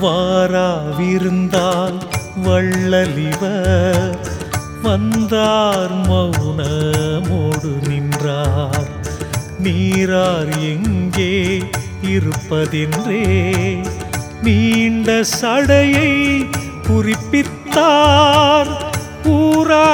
வாராவிருந்தால் வள்ளலிவர் வந்தார் மௌனமோடு நின்றார் நீரார் எங்கே இருப்பதென்றே நீண்ட சடையை குறிப்பித்தார் ஊரா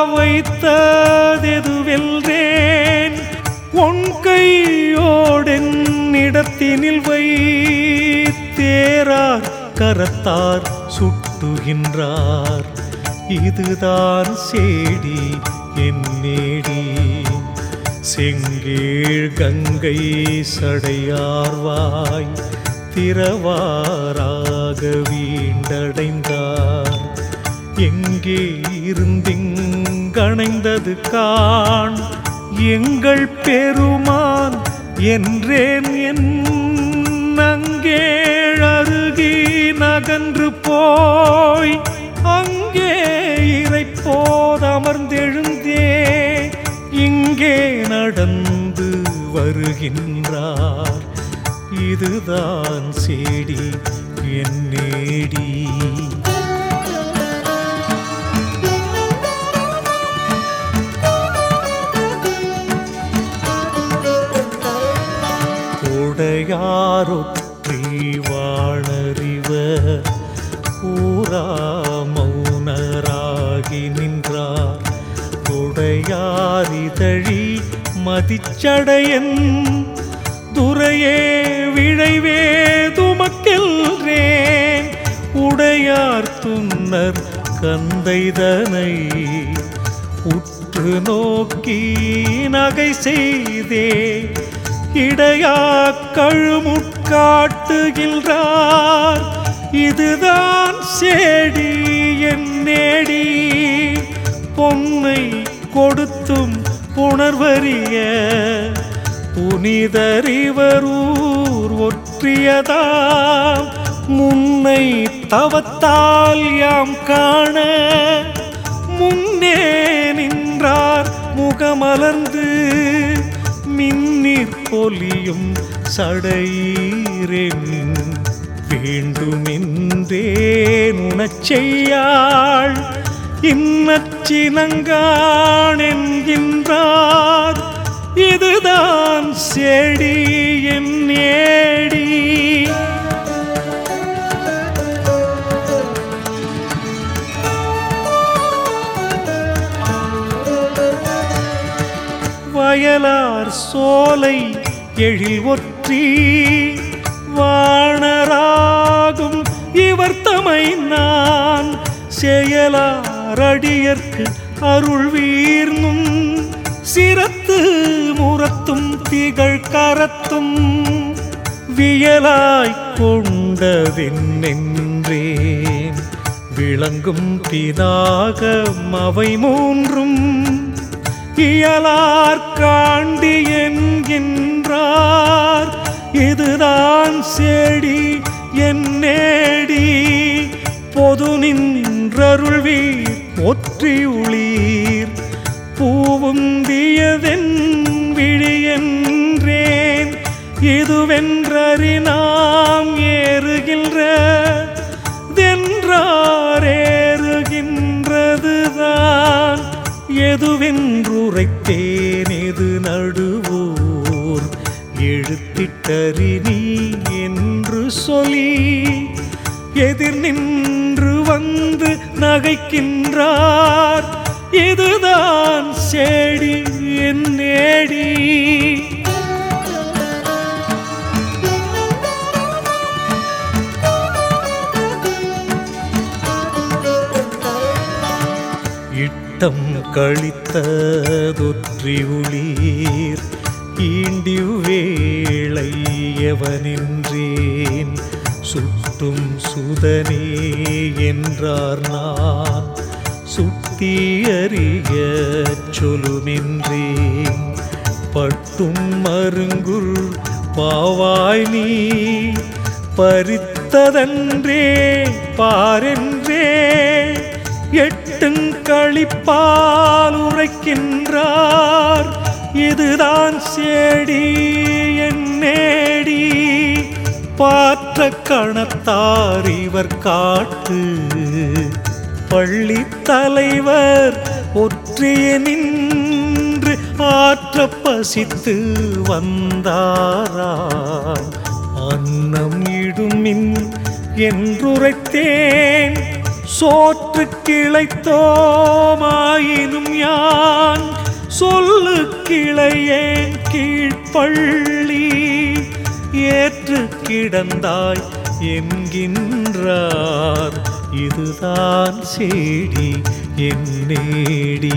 வைத்ததெதுவெல்றேன் உன் கையோடென்னிடத்தினில் வைத்தேரார் கரத்தார் சுட்டுகின்றார் இதுதான் சேடி என் நேடி செங்கேழ் கங்கை சடையார்வாய் திரவாராக வீண்டடைந்தார் எங்கே இருந்திங்கணைந்தது காண் எங்கள் பெருமான் என்றேன் என் அங்கே அருகி நகன்று போய் அங்கே இறைப்போதமர்ந்தெழுந்தே இங்கே நடந்து வருகின்றார் இதுதான் சேடி என் நேடி உடையாரொற்றி வாழறிவ கூறா மௌனராகி நின்றார் உடையாரிதழி மதிச்சடையன் துரையே விழைவே துமக்கில்றேன் உடையார் துன்னர் கந்தைதனை உற்று நோக்கி நகை செய்தே இடையா கழுமுட்காட்டுகின்றார் இதுதான் சேடி என் நேடி பொன்னை கொடுத்தும் புணர்வறிய புனிதறிவரூர் ஒற்றியதாம் முன்னை தவத்தால் யாம் காண முன்னே நின்றார் முகமலர்ந்து மின்னிற் பொலியும் சடையீரென் வேண்டுமென்றேன் உணச் செய்யாள் இன்னச்சினங்கான் என்கின்றார் இதுதான் செடி என் ஏடி வயலார் சோலை எழில் ஒற்றி வாணராகும் இவர் தமை நான் செயலாரடியர்க்கு அருள் வீர்னும் சிரத்து முரத்தும் திகழ் கரத்தும் வியலாய்க் கொண்டதென்னென்றேன் விளங்கும் பிதாகம் அவை மூன்றும் இயலார் காண்டி என்கின்றார் இதுதான் செடி என் நேடி பொது நின்றருள்வீர் ஒற்றி உளீர் பூவுந்தியதென் விழியென்றேன் இதுவென்றறினாம் ஏறுகின்ற தென்றாரேறுகின்றதுதான் எதுவென்றுரைத்தேன் எது நடுவோர் எழுத்திட்டறினி என்று சொல்லி எதிர் நின்று வந்து நகைக்கின்றார் இதுதான் செடி என் நேடி இட்டம் கழித்ததொற்றி உளீர் ஈண்டிவேளை எவனின்றேன் சுட்டும் சுதனே என்றார் நான் சுட்டி அறிய சொல்லுமென்றேன் பட்டும் மருங்குல் பாவாய் நீ பறித்ததன்றே பாரென்றே எட்டுங்களிப்பால் உரைக்கின்றார் இதுதான் சேடி என் நேடி பார்த்த ஆற்ற கணத்தார் இவர் காட்டு பள்ளி தலைவர் ஒற்றிய நின்று ஆற்ற பசித்து வந்தாராம் அன்னம் இடுமின் என்றுரைத்தேன் சோற்று கிளைத்தோமாயினும் யான் சொல்லு கிளையேன் கீழ்ப்பள்ளி ஏற்று கிடந்தாய் என்கின்றார் இதுதான் சேடி என் நேடி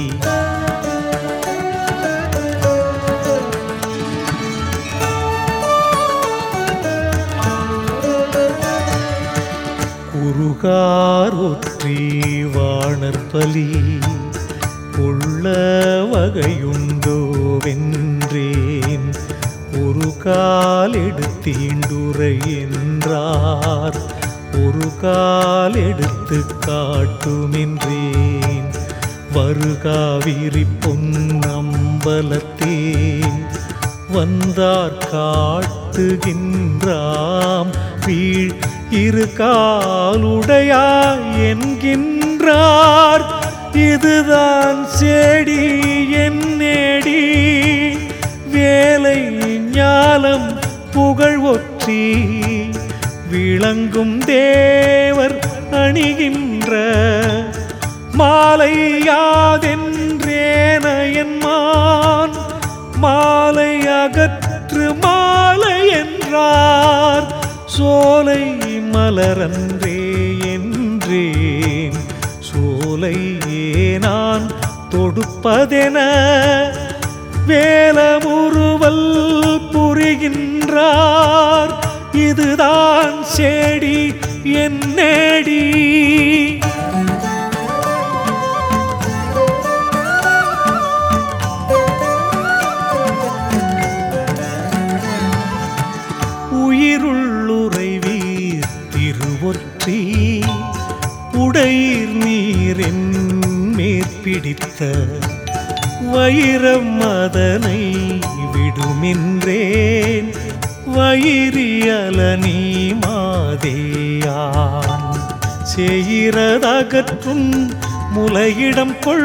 குருகார் ஒற்றி வாணர் பலி கொள்ள வகையுண்டோ வென்றேன் ஒரு கால் எடுத்தீண்டுரை என்றார் ஒரு கால் எடுத்து காட்டுமென்றேன் வருகாவிரி பொன்னம்பலத்தே வந்தார் காட்டுகின்றாம் வீழ் இரு காலுடையா என்கின்றார் இதுதான் செடி என் நேடி வேலை ஞாலம் புகழ் ஒற்றி விளங்கும் தேவர் அணிகின்ற மாலை யாதென்றேன என்மான் மாலை அகற்று மாலை என்றார் சோலை மலரன்றே என்றேன் சோலையே நான் தொடுப்பதென வேலமுறுவல் புரிகின்றார் இதுதான் செடி என் நேடி உயிருள்ளுறைவீர் திருவொற்றி உடையீர் நீரென் மேற்பிடித்த வைரம் அதனை விடுமின்றேன் வயிரியல நீ மாதேயான் செய்கிறதகற்றும் முலையிடம் கொள்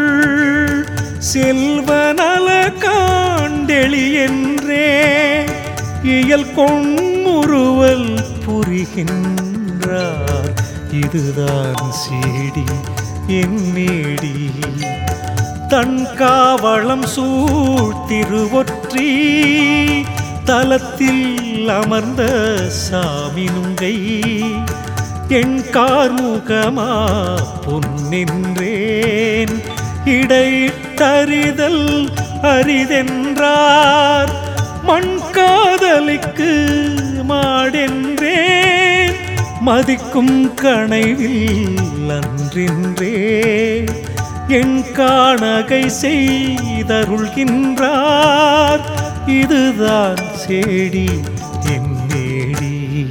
செல்வநல காண்டெளி என்றே இயல் கொண்முறுவல் புரிகின்றார் இதுதான் சேடி என் நேடி தன் காவளம் சூழ் திருவொற்றி தலத்தில் அமர்ந்த சாமி நுங்கை என் கார்முகமா பொன்னென்றேன் இடையிட்டறிதல் அரிதென்றார் மண் காதலிக்கு மாடென்றேன் மதிக்கும் கனைவில் அன்றின்றே என் காணகை செய்தருள்கின்றார் இதுதான் சேடி என் நேடி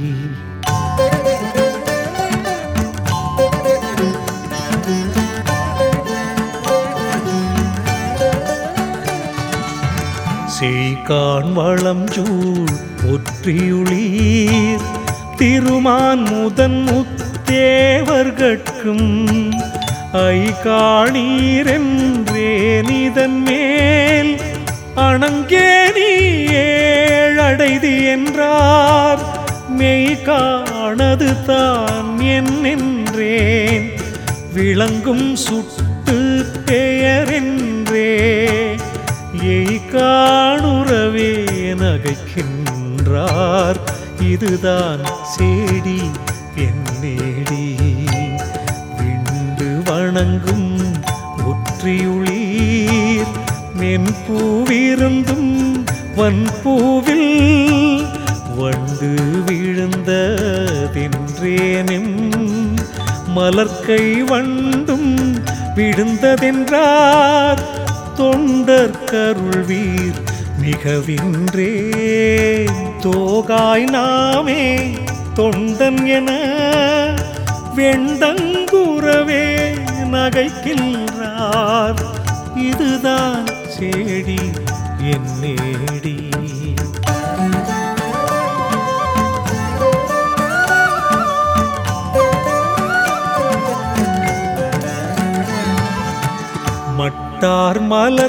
செய்கான் வளம் சூழ் ஒற்றியுளீர் திருமான் முதன் முத்தேவர்கட்கும் ஐ காணீரென்றேன் இதன் மேல் அணங்கே நீ ஏழடைதி என்றார் மெய் காணது தான் என்னென்றேன் விளங்கும் சுட்டு பெயரென்றே எய் காணுறவே நகைக்கின்றார் இதுதான் சேடி என் நேடி விண்டு வணங்கும் ஒற்றியுளீர் மென்பூவிருந்தும் வன்பூவில் வண்டு விழுந்ததென்றேனும் மலர்க்கை வண்டும் விழுந்ததென்றார் தொண்டர் கருள்வீர் மிகவின்றே தோகாய் நாமே தொண்டன் என வெண்டங்குறவே நகைக்கின்றார் இதுதான் சேடி என் நேடி விட்டார்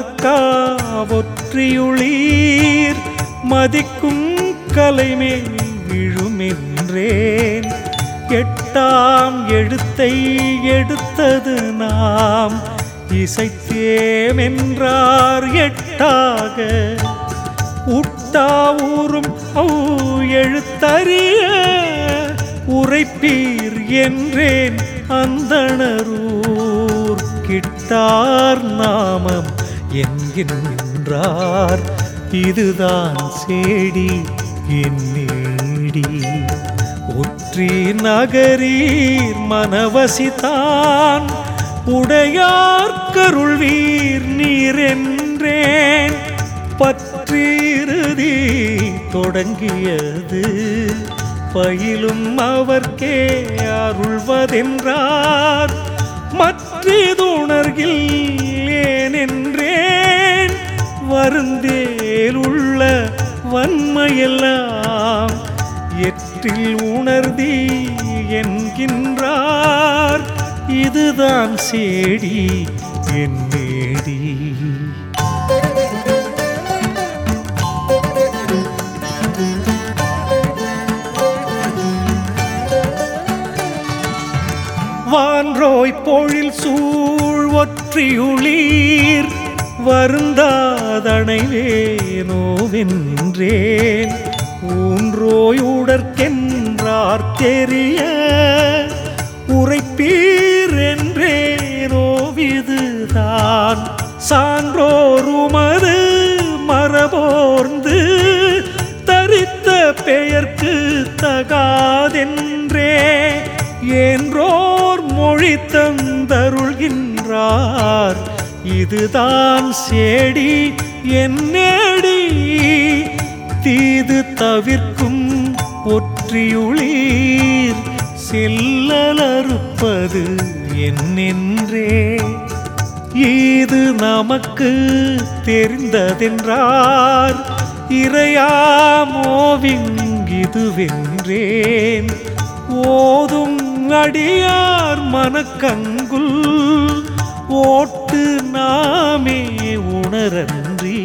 மலர்காவொற்றியுளீர் மதிக்கும் கலைமேல் விழுமென்றேன் எட்டாம் எழுத்தை எடுத்தது நாம் இசைத்தேமென்றார் எட்டாக உட்டா ஊரும் ஔ எழுத்தறிய உரைப்பீர் என்றேன் அந்தணரூர் கிட்டார் நாமம் என்கின்றார் இதுதான் சேடி என் நேடி ஒற்றி நகரீர் மனவசிதான் உடையார் கருள்வீர் நீரென்றேன் பற்றிருதி தொடங்கியது பயிலும் அவர்க்கே அருள்வதென்றார் மற்றிதுணர்கில் ஏனென்றேன் வருந்தேலுள்ள வன்மையெல்லாம் எற்றில் உணர்தி என்கின்றார் இதுதான் சேடி என் நேடி வான்றோய் பொழில் சூழ் ஒற்றியுளீர் வருந்தாதனைவேனோவென்றேன் ஊன்றோய் உடற்கென்றார் தெரிய உரைப்பீர் என்றேனோவிதுதான் சான்றோருமது மரபோர்ந்து தரித்த பெயர்க்கு தகாதென்றே என்றோர் மொழி தந்தருள்கின்றார் இதுதான் சேடி என்னேடி தீது தவிர்க்கும் ஒற்றியுளீர் செல்லலறுப்பது என்னென்றே இது நமக்கு தெரிந்ததென்றார் இறையாமோவிங்கிதுவென்றேன் ஓதும் அடியார் மனக்கங்குல் ஓட்டு நாமே உணரன்றி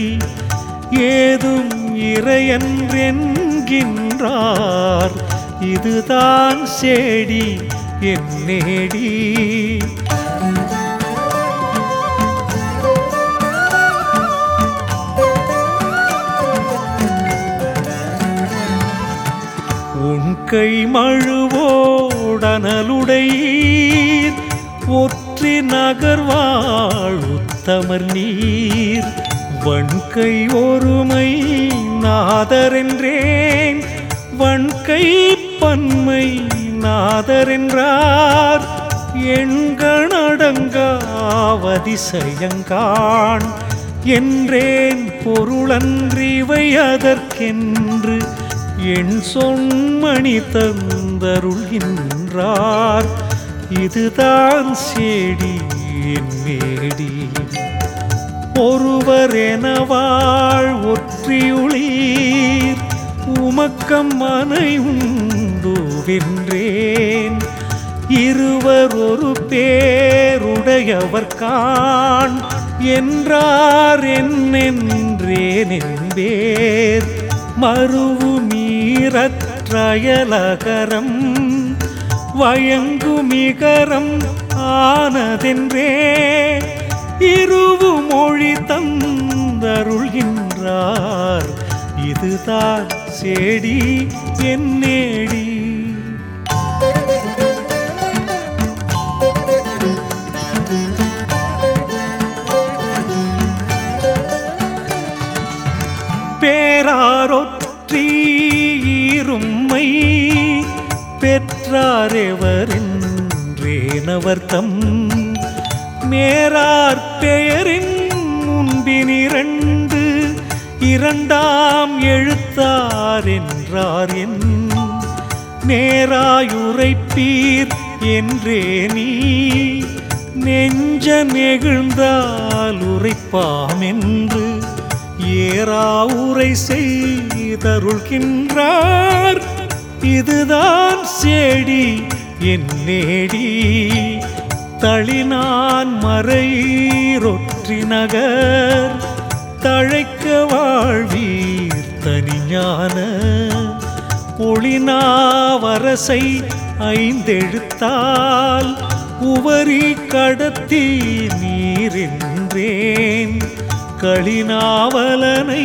ஏதும் இறையன்றென்கின்றார் இதுதான் சேடி என் நேடி உன் கை மழுவோடனலுடையீர் ஒற்றி நகர்வாழ் உத்தமர் நீர் வன்கை ஒருமை நாதரென்றேன் வன்கை பன்மை நாதரென்றார் எண்கணடங்காவதிசயங்கான் என்றேன் பொருளன்றிவை அதற்கென்று என் சொன்மணி தந்தருள்கின்றார் இதுதான் சேடி என் மேடி ஒருவர் எனவாள் ஒற்றியுளீர் உமக்கம் மனை உண்டு வென்றேன் இருவர் ஒரு பேருடையவர் காண் என்றார் என்னென்றேன் என்பேர் மறுவு மீறற்றயலகரம் வயங்குமிகரம் ஆனதென்றே இருவு மொழி தந்தருள்கின்றார் இதுதான் சேடி என் நேடி பேராரொற்றி ஈரும்மை பெற்றாரெவரென்றேனவர் தம் மேரார் பெயரின் முன்பினிரண்டு இரண்டாம் எழுத்தார் என்றார் என் நேராயுரைப்பீர் என்றே நீ நெஞ்ச நெகிழ்ந்தால் உரைப்பாம் என்று ஏறா உரை செய்தருள்கின்றார் இதுதான் சேடி என் நேடி தளினான் மறையீரொற்ற வெற்றி நகர் தழைக்க வாழ்வீர் தனிஞான ஒளினாவரசை ஐந்தெழுத்தால் உவரி கடத்தி நீரென்றேன் களினாவலனை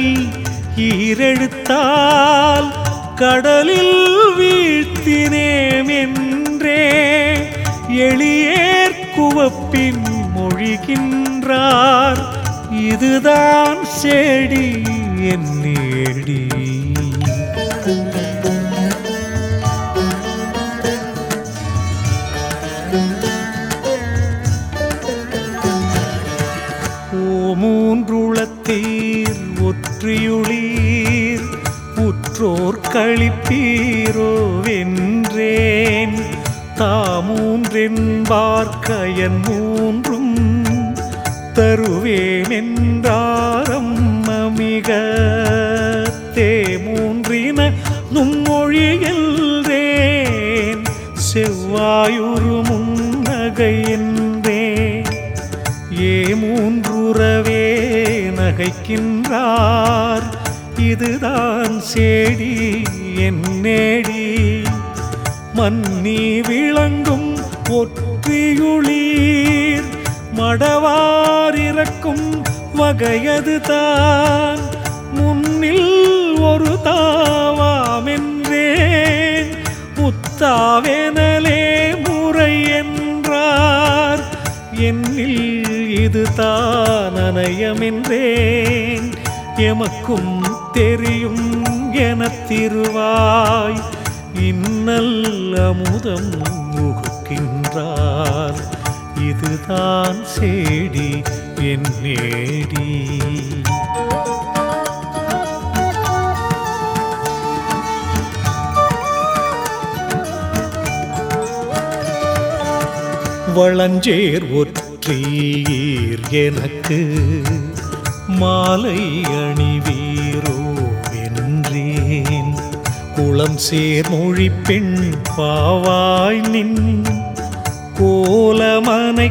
ஈரெழுத்தால் கடலில் வீழ்த்தினேம் என்றே எளியேற் குவப்பின் மொழிகின்றார் இதுதான் செடி என் நேடி ஓ மூன்றுளத்தீர் ஒற்றியுளீர் உற்றோர் கழிப்பீரோ வென்றேன் தாமூன்றென்பார்க்கயன் மூன்றும் தருவேமென்றாரம் மிக தே மூன்றின நும்மொழியல்றேன் செவ்வாயுரு முன்னகை என்றேன் ஏ மூன்றுறவே நகைக்கின்றார் இதுதான் சேடி என் நேடி மன்னி விளங்கும் ஒற்றியுளீர் மடவாரிறக்கும் வகையது தான் முன்னில் ஒரு தாவாமென்றேன் முத்தாவெனலே முறை என்றார் என்னில் இது தான் அநயமென்றேன் எமக்கும் தெரியும் எனத் திருவாய் இன்னல் அமுதம் முகுக்கின்றார் இதுதான் சேடி என் நேடி வளஞ்சேர் ஒற்றீர் எனக்கு மாலை அணிவீரோ வென்றேன் குளம் சேர் மொழி பெண் பாவாய் நின் கோலமனை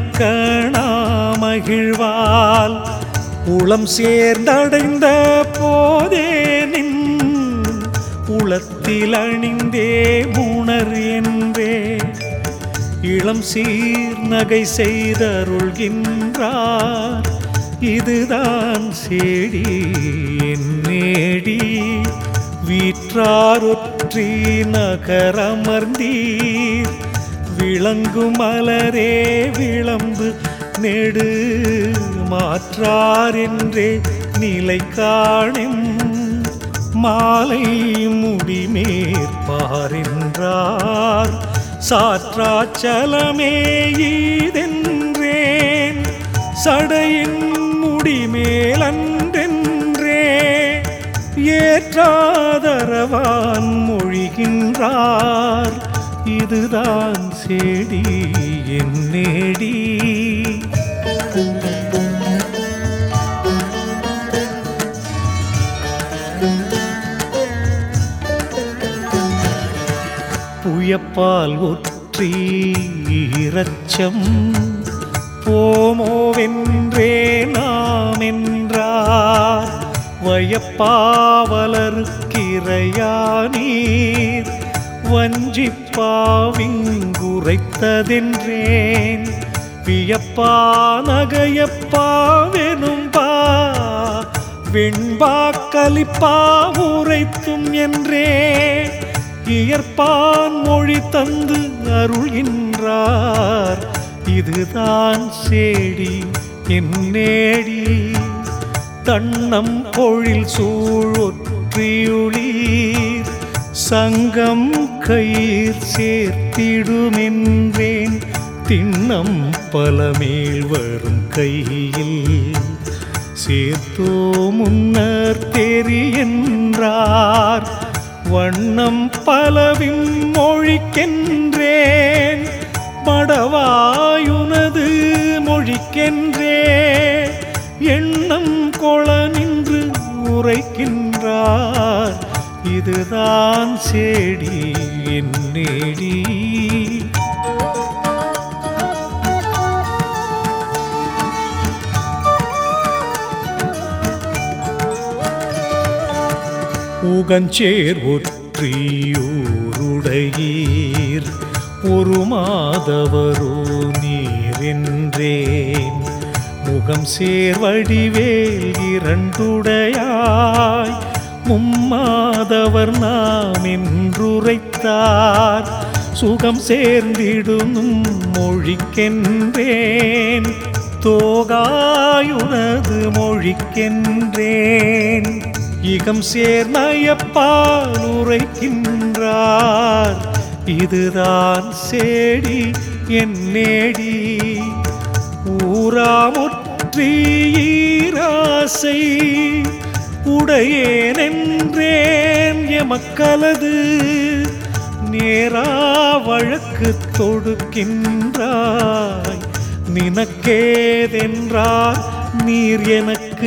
மகிழ்வால் உளம் சேர்ந்தடைந்த போதே நின் உளத்தில் அணிந்தே உணர் என்றே இளம் சீர் நகை செய்தருள்கின்றார் இதுதான் சேடி என் நேடி வீற்றாரொற்றி நகரமர்ந்தீர் விளங்கு மலரே விளம்பு நெடு மாற்றார் என்றே நிலை காணும் மாலை முடிமேற்பாரென்றார் சாற்றாச்சலமே ஈதென்றேன் சடையின் முடிமேலன்றென்றே ஏற்றாதரவான் மொழிகின்றார் இதுதான் செடி என் நேடி புயப்பால் ஒற்றி இரச்சம் போமோவென்றே நாம் என்றார் வயப்பாவலருக்கிரையானீர் வஞ்சிப்பாவிங்குரைத்ததென்றேன் வியப்பா நகையப்பாவெனும் பா வெண்பா கலிப்பா உரைத்தும் என்றே இயற்பான் மொழி தந்து அருள்கின்றார் இதுதான் சேடி என் நேடி தன்னம் பொழில் சூழொற்றியுளீர் சங்கம் கயிர் சேர்த்திடுமென்றேன் திண்ணம் பலமேல் வரும் கையில் சேர்த்தோ முன்னர் தெரியென்றார் வண்ணம் பலவின் மொழிக்கென்றேன் படவாயுனது மொழிக்கென்றே எண்ணம் கொள நின்று உரைக்கின்றார் இதுதான் சேடி என் நேடி உகஞ்சேர் ஒற்றியூருடையீர் ஒரு மாதவரோ நீர் என்றேன் முகம் சேர்வடிவேல் இரண்டுடையாய் மும்மாதவர் நாம் என்றுரைத்தார் சுகம் சேர்ந்திடும் மொழிக்கென்றேன் தோகாயுனது மொழிக்கென்றேன் இகம் சேர்நயப்பால் உரைக்கின்றார் இதுதான் சேடி என் நேடி ஊராமுற்றீராசை உடையேனென்றேன் எமக்கலது நேரா வழக்கு தொடுக்கின்றாய் நினக்கேதென்றார் நீர் எனக்கு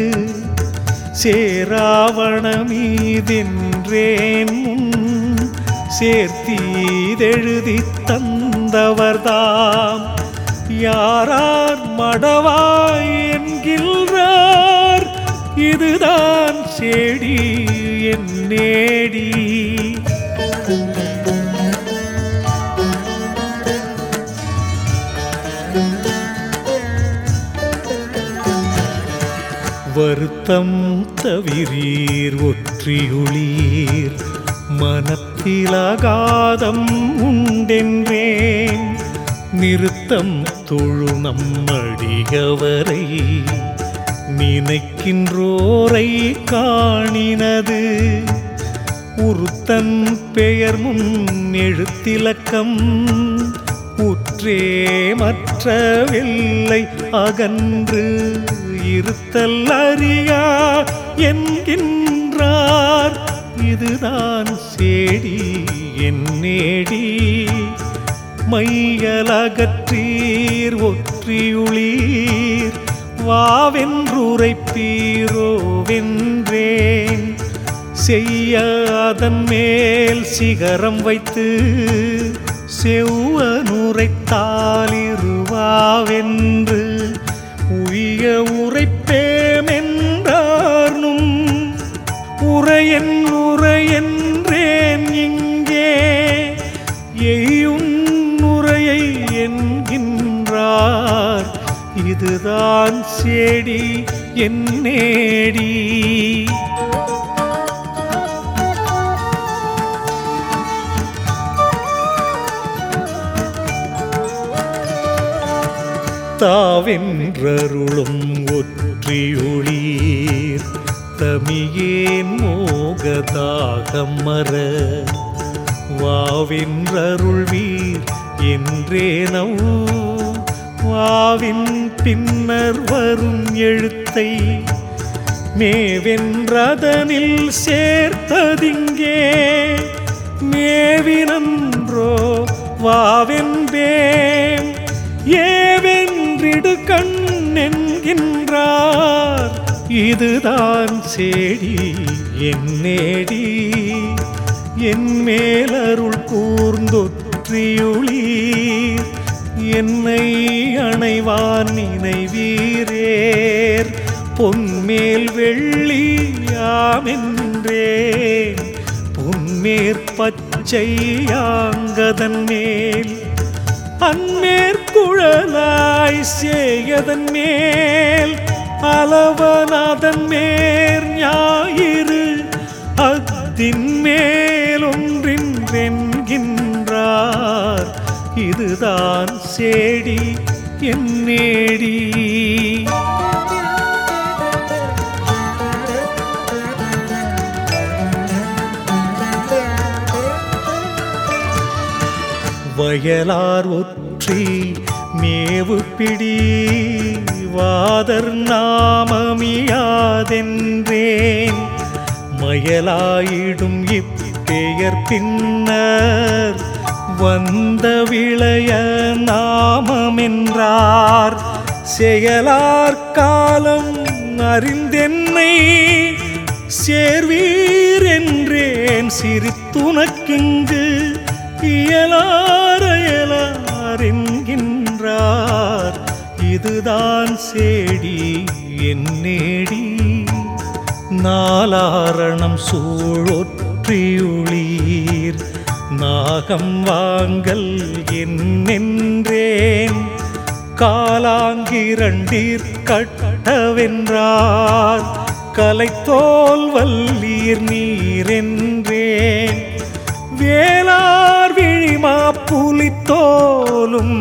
சேராவணமீதென்றேன் முன் சேர்த்தீதெழுதி தந்தவர்தாம் யாரார் மடவாய் என்கின்றார் இதுதான் செடி என் நேடி வருத்தம் தவிரீர் ஒற்றியுளீர் மனத்திலகாதம் உண்டென்றேன் நிறுத்தம் தொழுநம் அடிகவரை நினைக்கின்றோரை காணினது உருத்தன் பெயர் முன் எழுத்திலக்கம் உற்றே மற்ற வெள்ளை அகன்று இருத்தல் அறியா என்கின்றார் இதுதான் சேடி என் நேடி மையலகற்றீர் ஒற்றியுளீர் வாவென்றுரைப்பீரோ வென்றேன் செய்ய அதன் மேல் சிகரம் வைத்து செவ்வனுரைத்தாலிருவாவென்று உய்ய உரைப்பேமென்றார்னும் உரையன் உரையென்றேன் இங்கே எய்யுன் உரையை என்கின்றார் இதுதான் செடி என் நேடி தாவென்றருளும் ஒற்றியொளீர் தமியேன் மோகதாகம் மற வாவென்றருள்வீர் என்றேனவ் வாவின் பின்னர் வரும் எழுத்தை மேவென்றதனில் சேர்த்ததிங்கே மேவினன்றோ வாவென்பேம் ஏவென்றிடு கண்ணென்கின்றார் இதுதான் சேடி என் நேடி என் மேலருள் கூர்ந்தொற்றியுளீர் என்னை அணைவான் நினைவீரேர் பொன்மேல் வெள்ளியாமென்றேன் பொன்மேற்பச்சையாங்கதன் மேல் அந்மேற்குழலாய் சேயதன் மேல் அளவனாதன் மேற் ஞாயிறு அத்தின் மேலொன்றின் வென்கின்றார் இதுதான் சேடி என் நேடி வயலார் ஒற்றி மேவு பிடி வாதர் நாமமியாதென்றேன் மயலாயிடும் இப்பெயர் பின்னர் வந்த விளைய நாமமென்றார் செயலார் காலம் அறிந்தென்னை சேர்வீர் என்றேன் சிரித்துனக்கிங்கு இயலாரையலார் என்கின்றார் இதுதான் சேடி என் நேடி நாலாரணம் சூழொற்ற காகம் வாங்கல் என்னென்றேன் காலாங்கிரண்டீர் கட்டவென்றார் கலைத்தோல் வல்லீர் நீரென்றேன் வேளார் விழிமா புலித்தோலும்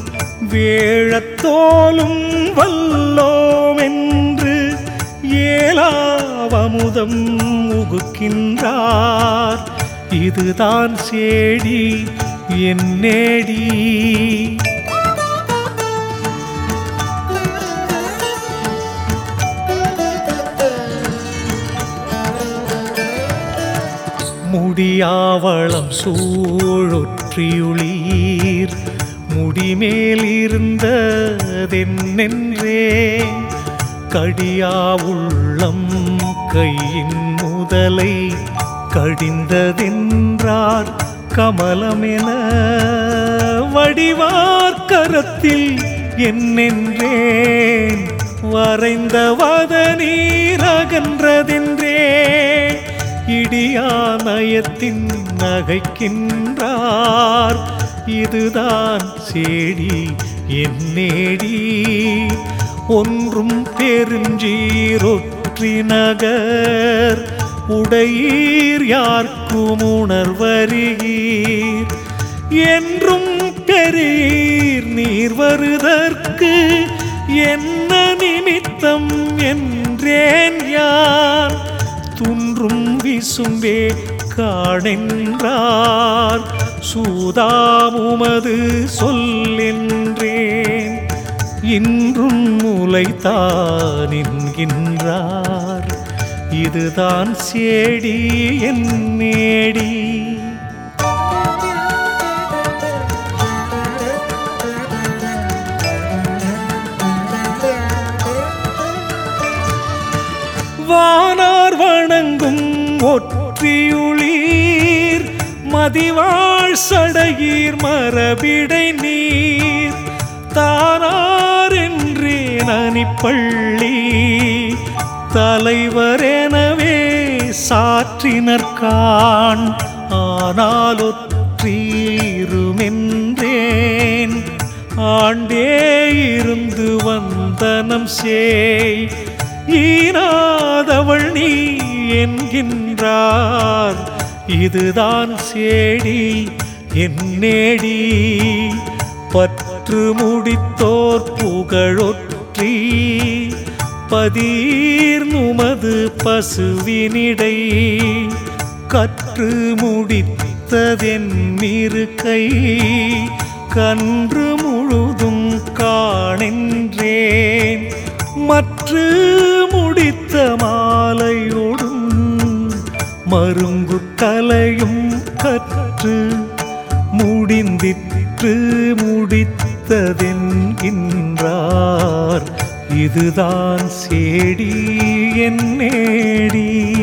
வேழத்தோலும் வல்லோம் என்று ஏலாவமுதம் உகுக்கின்றார் இதுதான் சேடி என்னேடி முடியாவளம் சூழொற்றியுளீர் முடிமேல் இருந்ததென்னென்றே கடியா உள்ளம் கையின் முதலை கடிந்ததென்றார் கமலமென வடிவார் கரத்தில் என்னென்றேன் வரைந்த வதநீர் அகன்றதென்றே இடியானயத்தின் நகைக்கின்றார் இதுதான் சேடி என்னேடி ஒன்றும் பெருஞ்சீரொற்றி நகர் உடையீர் யார்க்கும் உணர்வறியீர் என்றும் பெரியீர் நீர் வருதற்கு என்ன நிமித்தம் என்றேன் யான் துன்றும் விசும்பே காணென்றார் சூதாமுமது சொல்லென்றேன் இன்றும் முளைத்தான் என்கின்றார் இதுதான் சேடி என் நேடி வானார் வணங்கும் ஒற்றியுளீர் மதிவாழ் சடையீர் மரபிடை நீர் தானார் என்றே நனிப்பள்ளி தலைவரெனவே சாற்றினர்கான் ஆனால் ஒற்றீருமென்றேன் ஆண்டே இருந்து வந்தனம் சேய் ஈனாதவள் நீ என்கின்றார் இதுதான் சேடி என்னேடி பற்று முடித்தோர் புகழொற்றி பதீர் நுமது பசுவினிடை கற்று முடித்ததென் கை கன்று முழுதும் காணென்றேன் மற்று முடித்த மாலையோடும் மருங்கு கலையும் கற்று முடிந்திற்று முடித்ததென்கின்றார் இதுதான் சேடி என்னேடி